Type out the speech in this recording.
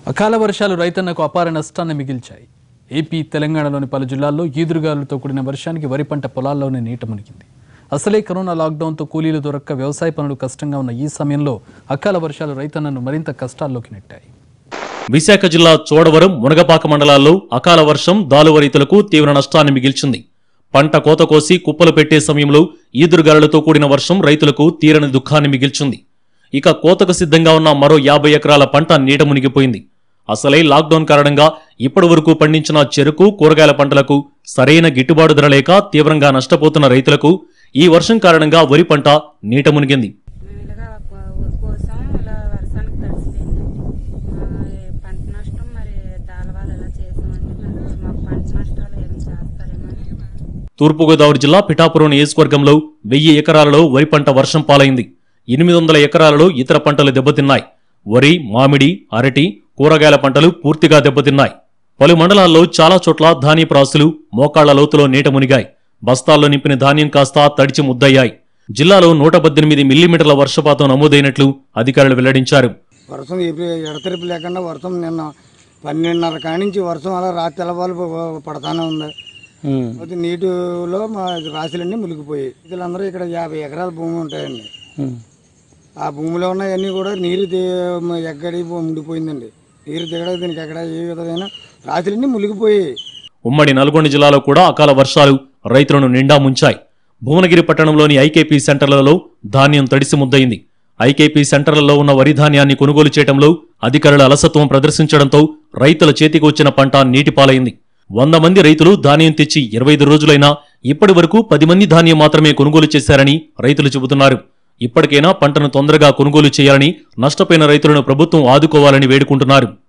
అకాల వర్షాలు రైతన్నకు అపార నష్టాన్ని మిగిల్చాయి ఏపీ తెలంగాణలోని పలు జిల్లాల్లో ఈదురుగాలులతో కూడిన వర్షానికి వరి పంట పొలాల్లోనే నీట మునిగింది అసలే కరోనా లాక్డౌన్తో కూలీలు దొరక్క వ్యవసాయ పనులు కష్టంగా ఉన్న ఈ సమయంలో అకాల వర్షాలు రైతన్నను మరింత కష్టాల్లోకి నెట్టాయి విశాఖ జిల్లా చోడవరం మునగపాక మండలాల్లో అకాల వర్షం దాలువ రైతులకు తీవ్ర నష్టాన్ని మిగిల్చింది పంట కోత కోసి కుప్పలు పెట్టే సమయంలో ఈదురుగాలులతో కూడిన వర్షం రైతులకు తీరని దుఃఖాన్ని మిగిల్చింది ఇక కోతకు సిద్ధంగా ఉన్న మరో యాభై ఎకరాల పంట నీట మునిగిపోయింది అసలే లాక్డౌన్ కారణంగా ఇప్పటి వరకు పండించిన చెరుకు కూరగాయల పంటలకు సరైన గిట్టుబాటు ధర లేక తీవ్రంగా నష్టపోతున్న రైతులకు ఈ వర్షం కారణంగా వరి పంట నీట మునిగింది మేము ఇలాగా కో- కోసాం ఇలా వర్షానికి తడిసిపోయింది పంట నష్టం మరి దాలవాలు ఎలా చేసామండి మరి మాకు పంట నష్టాలు ఏం చేస్తారేమో అని తూర్పుగోదావరి జిల్లా పిఠాపురం నియోజకవర్గంలో వెయ్యి ఎకరాలలో వరి పంట వర్షం పాలైంది ఎనిమిది వందల ఎకరాలలో ఇతర పంటలు దెబ్బతిన్నాయి వరి మామిడి అరటి కూరగాయల పంటలు పూర్తిగా దెబ్బతిన్నాయి పలు మండలాల్లో చాలా చోట్ల ధాన్యపు రాసులు మోకాళ్ల లోతులో నీట మునిగాయి బస్తాల్లో నింపిన ధాన్యం కాస్త తడిచి ముద్దయ్యాయి జిల్లాలో నూట పద్దెనిమిది మిల్లీమీటర్ల వర్షపాతం నమోదైనట్లు అధికారులు వెల్లడించారు వర్షం ఎప్పుడు ఎడతెరిపి లేకుండా వర్షం నిన్న పన్నెండున్నర కాడి నుంచి వర్షం అలా రాత్రి తెల్లవాళ్ళు ప- పడతానే ఉంది అది నీటిలో మా రాశులన్నీ మునిగిపోయాయి వీళ్ళందరూ ఇక్కడ యాభై ఎకరాల భూమి ఉంటాయండి ఆ భూమిలో ఉన్నవన్నీ కూడా నీరు ది- ఎక్కడి ఉండిపోయిందండి నీరు దిగడం దీనికి ఎక్కడ ఏ విధమైన రాశులన్నీ మునిగిపోయాయి ఉమ్మడి నల్గొండ జిల్లాలో కూడా అకాల వర్షాలు రైతులను నిండా ముంచాయి భువనగిరి పట్టణంలోని ఐకేపీ సెంటర్లలో ధాన్యం తడిసి ముద్దయింది ఐకేపీ సెంటర్లలో ఉన్న వరి ధాన్యాన్ని కొనుగోలు చేయడంలో అధికారుల అలసత్వం ప్రదర్శించడంతో రైతుల చేతికి వచ్చిన పంట నీటిపాలైంది వంద మంది రైతులు ధాన్యం తెచ్చి ఇరవై ఐదు రోజులైనా ఇప్పటి వరకు పది మంది ధాన్యం మాత్రమే కొనుగోలు చేశారని రైతులు చెబుతున్నారు ఇప్పటికైనా పంటను తొందరగా కొనుగోలు చేయాలని నష్టపోయిన రైతులను ప్రభుత్వం ఆదుకోవాలని వేడుకుంటున్నారు